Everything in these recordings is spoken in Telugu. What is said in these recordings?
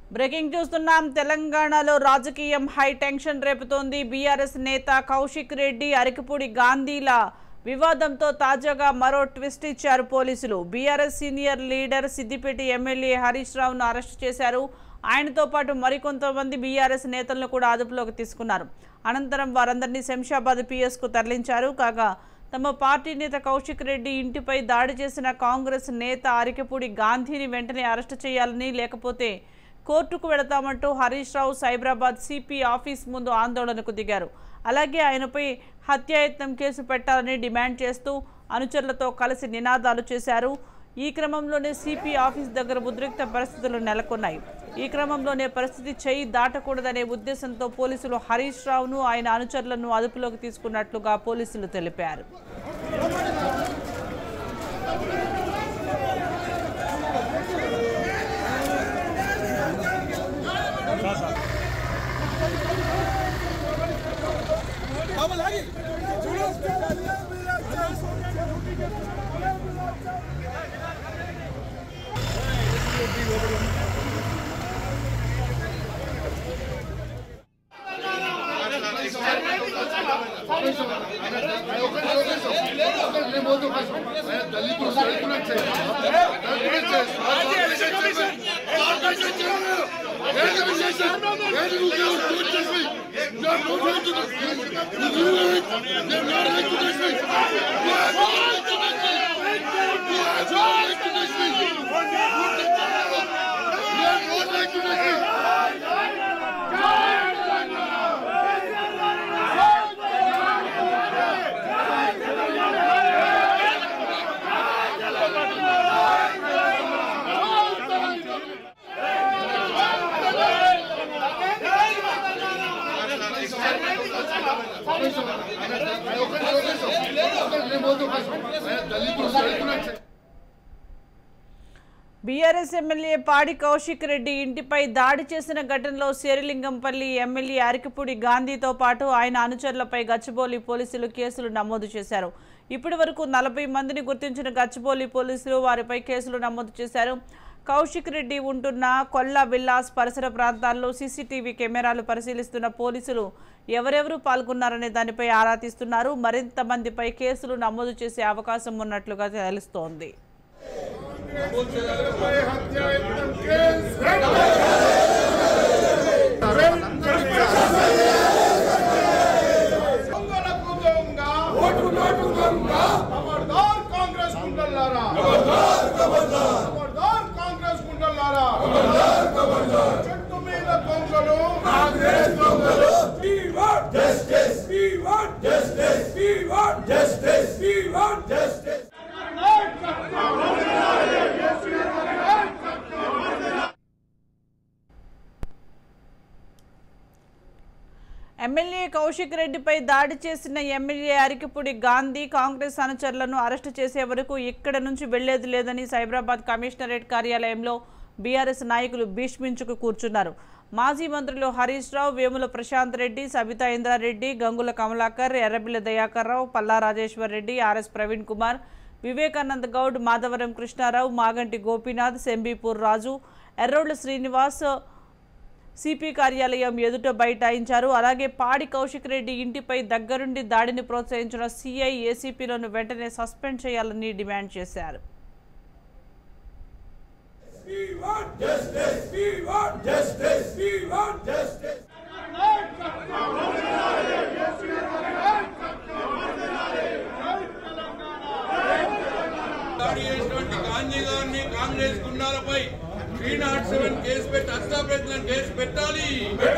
బ్రేకింగ్ చూస్తున్నాం తెలంగాణలో రాజకీయం హై టెన్షన్ రేపుతోంది బీఆర్ఎస్ నేత కౌశిక్ రెడ్డి అరకిపూడి గాంధీల వివాదంతో తాజాగా మరో ట్విస్ట్ ఇచ్చారు పోలీసులు BRS senior leader Siddipet MLA Harish రావును అరెస్ట్ చేశారు ఆయనతో పాటు మరికొంతమంది బీఆర్ఎస్ నేతలను కూడా అదుపులోకి తీసుకున్నారు అనంతరం వారందరినీ శంషాబాద్ పిఎస్కు తరలించారు కాగా తమ పార్టీ నేత కౌశిక్ రెడ్డి ఇంటిపై దాడి చేసిన కాంగ్రెస్ నేత అరికెపూడి గాంధీని వెంటనే అరెస్టు చేయాలని లేకపోతే కోర్టుకు వెళతామంటూ హరీష్ రావు సైబరాబాద్ సిపి ఆఫీస్ ముందు ఆందోళనకు దిగారు అలాగే ఆయనపై హత్యాయత్నం కేసు పెట్టాలని డిమాండ్ చేస్తూ అనుచరులతో కలిసి నినాదాలు చేశారు ఈ క్రమంలోనే సిపి ఆఫీస్ దగ్గర ఉద్రిక్త పరిస్థితులు నెలకొన్నాయి ఈ క్రమంలోనే పరిస్థితి చేయి దాటకూడదనే ఉద్దేశంతో పోలీసులు హరీష్ రావును ఆయన అనుచరులను అదుపులోకి తీసుకున్నట్లుగా పోలీసులు తెలిపారు బీఆర్ఎస్ ఎమ్మెల్యే పాడి కౌశిక్ రెడ్డి ఇంటిపై దాడి చేసిన ఘటనలో శేరిలింగంపల్లి ఎమ్మెల్యే అరికపూడి గాంధీతో పాటు ఆయన అనుచరులపై గచ్చిబౌలి పోలీసులు కేసులు నమోదు చేశారు ఇప్పటి వరకు నలభై మందిని గుర్తించిన గచ్చిబౌలి పోలీసులు వారిపై కేసులు నమోదు చేశారు కౌశిక్ రెడ్డి ఉంటున్న కొల్ల విల్లాస్ పరిసర ప్రాంతాల్లో సీసీటీవీ కెమెరాలు పరిశీలిస్తున్న పోలీసులు ఎవరెవరు పాల్గొన్నారనే దానిపై ఆరా తీస్తున్నారు మరింత మందిపై కేసులు నమోదు చేసే అవకాశం ఉన్నట్లుగా తెలుస్తోంది దొంగలకు దొంగ ఓటు నోటు దొంగ ఖబర్దార్ కాంగ్రెస్ గుండల్లారా ఖబర్దార్ ఖబర్దార్ ఖబర్దార్ కాంగ్రెస్ గుండల్లారా ఖబర్దార్ ఖబర్దార్ చెట్టు మీద దొంగలు కాంగ్రెస్ దొంగలు we want justice we want justice we want justice we want justice MLA Kaushik రెడ్డిపై దాడి చేసిన ఎమ్మెల్యే అరికిపూడి గాంధీ కాంగ్రెస్ అనుచరులను అరెస్టు చేసే వరకు ఇక్కడ నుంచి వెళ్లేది లేదని సైబరాబాద్ కమిషనరేట్ కార్యాలయంలో బీఆర్ఎస్ నాయకులు భీష్మించుకు కూర్చున్నారు మాజీ మంత్రులు హరీష్ రావు వేముల ప్రశాంత్ రెడ్డి సబితా ఇంద్రారెడ్డి గంగుల కమలాకర్ ఎర్రబిల్లి దయాకర్ రావు పల్లా రాజేశ్వర్ రెడ్డి ఆర్ఎస్ ప్రవీణ్ కుమార్ వివేకానంద్ గౌడ్ మాధవరం కృష్ణారావు మాగంటి గోపీనాథ్ సెంబీపూర్ రాజు ఎర్రోళ్ల శ్రీనివాస్ సిపి కార్యాలయం ఎదుట బైఠాయించారు అలాగే పాడి కౌశిక్ రెడ్డి ఇంటిపై దగ్గరుండి దాడిని ప్రోత్సహించిన సిఐ ఏసీపీలను వెంటనే సస్పెండ్ చేయాలని డిమాండ్ చేశారు we want justice we want justice we want justice దాడి చేసినటువంటి గాంధీ గారిని కాంగ్రెస్ గుండాలపై త్రీ నాట్ సెవెన్ కేసు పెట్టి హత్యా ప్రయత్నం కేసు పెట్టాలి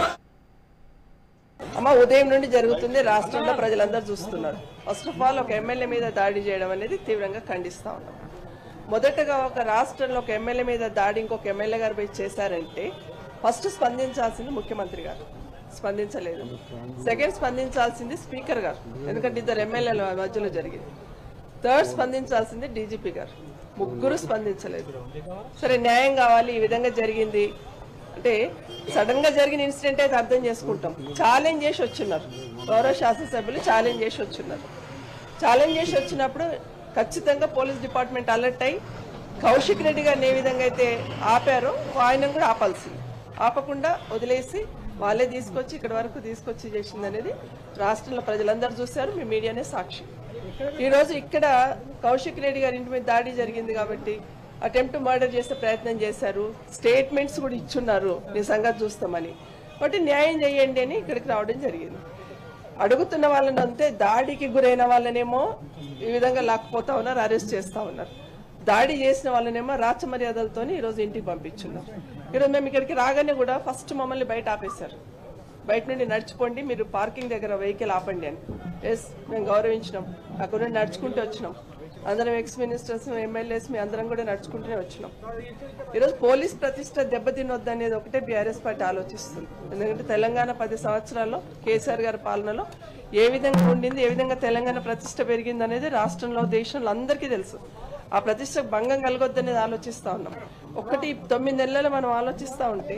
అమ్మ ఉదయం నుండి జరుగుతుంది రాష్ట్రంలో ప్రజలందరూ చూస్తున్నారు ఫస్ట్ ఆఫ్ ఆల్ ఒక ఎమ్మెల్యే మీద దాడి చేయడం అనేది తీవ్రంగా ఖండిస్తా ఉన్నాం మొదటగా ఒక రాష్ట్రంలో ఒక ఎమ్మెల్యే మీద దాడి ఇంకొక ఎమ్మెల్యే గారు పోయి చేశారంటే ఫస్ట్ స్పందించాల్సింది ముఖ్యమంత్రి గారు స్పందించలేదు సెకండ్ స్పందించాల్సింది స్పీకర్ గారు ఎందుకంటే ఇద్దరు ఎమ్మెల్యేల మధ్యలో జరిగింది థర్డ్ స్పందించాల్సింది డీజీపీ గారు ముగ్గురు స్పందించలేదు సరే న్యాయం కావాలి ఈ విధంగా జరిగింది అంటే సడన్ గా జరిగిన ఇన్సిడెంట్ అయితే అర్థం చేసుకుంటాం ఛాలెంజ్ చేసి వచ్చిన్నారు గౌరవ శాసనసభ్యులు ఛాలెంజ్ చేసి వచ్చిన్నారు ఛాలెంజ్ చేసి వచ్చినప్పుడు ఖచ్చితంగా పోలీస్ డిపార్ట్మెంట్ అలర్ట్ అయ్యి కౌశిక్ రెడ్డి గారిని ఏ విధంగా అయితే ఆపారో ఆయన కూడా ఆపాల్సింది ఆపకుండా వదిలేసి వాళ్ళే తీసుకొచ్చి ఇక్కడ వరకు తీసుకొచ్చి చేసింది అనేది రాష్ట్రంలో ప్రజలందరూ చూశారు మీ మీడియానే సాక్షి ఈరోజు ఇక్కడ కౌశిక్ రెడ్డి గారి ఇంటి మీద దాడి జరిగింది కాబట్టి అటెంప్ట్ మర్డర్ చేసే ప్రయత్నం చేశారు స్టేట్మెంట్స్ కూడా ఇచ్చున్నారు మీ సంగతి చూస్తామని కాబట్టి న్యాయం చేయండి అని ఇక్కడికి రావడం జరిగింది అడుగుతున్న వాళ్ళని అంతే దాడికి గురైన వాళ్ళనేమో ఈ విధంగా లాక్కుపోతా ఉన్నారు అరెస్ట్ చేస్తా ఉన్నారు దాడి చేసిన వాళ్ళనేమో రాచ మర్యాదలతో ఈరోజు ఇంటికి పంపించున్నాం ఈరోజు మేము ఇక్కడికి రాగానే కూడా ఫస్ట్ మమ్మల్ని బయట ఆపేశారు బయట నుండి నడిచిపోండి మీరు పార్కింగ్ దగ్గర వెహికల్ ఆపండి అని ఎస్ మేము గౌరవించినాం అక్కడ నుండి నడుచుకుంటూ వచ్చినాం అందరం ఎక్స్ మినిస్టర్స్ ఎమ్మెల్యేస్ మీ అందరం కూడా నడుచుకుంటూనే వచ్చినాం ఈరోజు పోలీస్ ప్రతిష్ట దెబ్బతినొద్దు అనేది ఒకటే బీఆర్ఎస్ పార్టీ ఆలోచిస్తుంది ఎందుకంటే తెలంగాణ పది సంవత్సరాల్లో కేసీఆర్ గారి పాలనలో ఏ విధంగా ఉండింది ఏ విధంగా తెలంగాణ ప్రతిష్ట పెరిగింది అనేది రాష్ట్రంలో దేశంలో అందరికీ తెలుసు ఆ ప్రతిష్టకు భంగం కలగొద్దు అనేది ఆలోచిస్తా ఉన్నాం ఒకటి తొమ్మిది నెలలు మనం ఆలోచిస్తా ఉంటే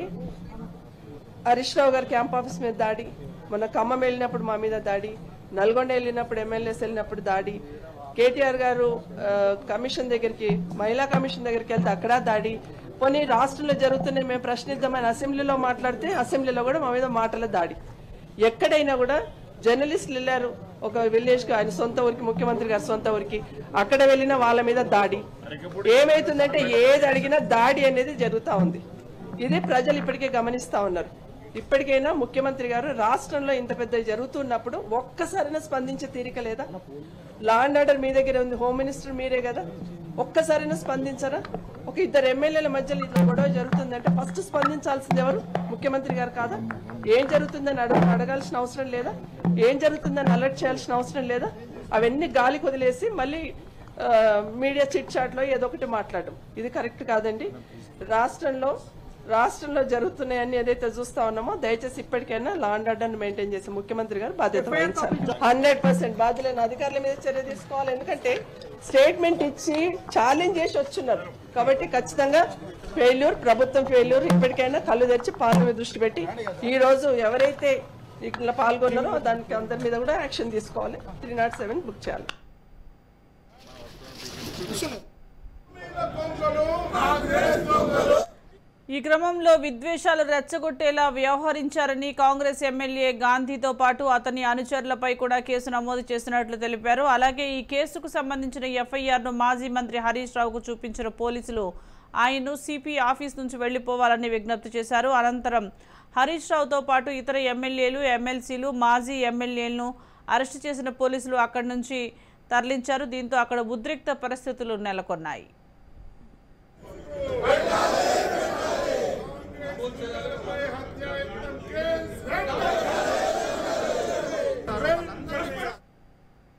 హరీష్ రావు గారి క్యాంప్ ఆఫీస్ మీద దాడి మొన్న ఖమ్మం వెళ్ళినప్పుడు మా మీద దాడి నల్గొండ వెళ్ళినప్పుడు ఎమ్మెల్యేస్ వెళ్ళినప్పుడు దాడి కేటీఆర్ గారు ఆ, కమిషన్ దగ్గరికి మహిళా కమిషన్ దగ్గరికి వెళ్తే అక్కడ దాడి కొన్ని రాష్ట్రంలో జరుగుతున్నాయి మేము ప్రశ్నిద్దామని అసెంబ్లీలో మాట్లాడితే అసెంబ్లీలో కూడా మా మీద మాటల దాడి ఎక్కడైనా కూడా జర్నలిస్టులు వెళ్ళారు ఒక విలేజ్ కి ఆయన సొంత ఊరికి ముఖ్యమంత్రి గారి సొంత ఊరికి అక్కడ వెళ్ళిన వాళ్ళ మీద దాడి ఏమైతుందంటే ఏది అడిగినా దాడి అనేది జరుగుతా ఉంది ఇది ప్రజలు ఇప్పటికే గమనిస్తా ఉన్నారు ఇప్పటికైనా ముఖ్యమంత్రి గారు రాష్ట్రంలో ఇంత పెద్ద జరుగుతున్నప్పుడు ఒక్కసారైనా స్పందించే తీరిక లేదా లా అండ్ ఆర్డర్ మీ దగ్గర ఉంది హోమ్ మినిస్టర్ మీరే కదా ఒక్కసారైనా స్పందించరా ఒక ఇద్దరు ఎమ్మెల్యేల మధ్యలో ఇట్లా గొడవ జరుగుతుందంటే ఫస్ట్ స్పందించాల్సింది ఎవరు ముఖ్యమంత్రి గారు కాదా ఏం జరుగుతుందని అడగ అడగాల్సిన అవసరం లేదా ఏం జరుగుతుందని అలర్ట్ చేయాల్సిన అవసరం లేదా అవన్నీ గాలికి వదిలేసి మళ్ళీ ఆ, మీడియా చిట్ చాట్లో ఏదో ఒకటి మాట్లాడడం ఇది కరెక్ట్ కాదండి రాష్ట్రంలో రాష్ట్రంలో జరుగుతున్నాయని ఏదైతే చూస్తా ఉన్నామో దయచేసి ఇప్పటికైనా లా అండ్ ఆర్డర్ మెయింటైన్ చేసి ముఖ్యమంత్రి గారు బాధ్యత వహించాలి హండ్రెడ్ పర్సెంట్ బాధ్యులైన అధికారుల మీద చర్య తీసుకోవాలి ఎందుకంటే స్టేట్మెంట్ ఇచ్చి ఛాలెంజ్ చేసి వచ్చున్నారు కాబట్టి ఖచ్చితంగా ఫెయిల్యూర్ ప్రభుత్వం ఫెయిల్యూర్ ఇప్పటికైనా కళ్ళు తెరిచి పాలన మీద దృష్టి పెట్టి ఈ రోజు ఎవరైతే ఇట్లా పాల్గొన్నారో దానికి అందరి మీద కూడా యాక్షన్ తీసుకోవాలి త్రీ నాట్ సెవెన్ బుక్ చేయాలి ఈ క్రమంలో విద్వేషాలు రెచ్చగొట్టేలా వ్యవహరించారని కాంగ్రెస్ ఎమ్మెల్యే గాంధీతో పాటు అతని అనుచరులపై కూడా కేసు నమోదు చేసినట్లు తెలిపారు అలాగే ఈ కేసుకు సంబంధించిన ఎఫ్ఐఆర్ను మాజీ మంత్రి హరీష్ రావుకు చూపించిన పోలీసులు ఆయన్ను సిపి ఆఫీస్ నుంచి వెళ్లిపోవాలని విజ్ఞప్తి చేశారు అనంతరం హరీష్ రావుతో పాటు ఇతర ఎమ్మెల్యేలు ఎమ్మెల్సీలు మాజీ ఎమ్మెల్యేలను అరెస్టు చేసిన పోలీసులు అక్కడి నుంచి తరలించారు దీంతో అక్కడ ఉద్రిక్త పరిస్థితులు నెలకొన్నాయి వెంటనే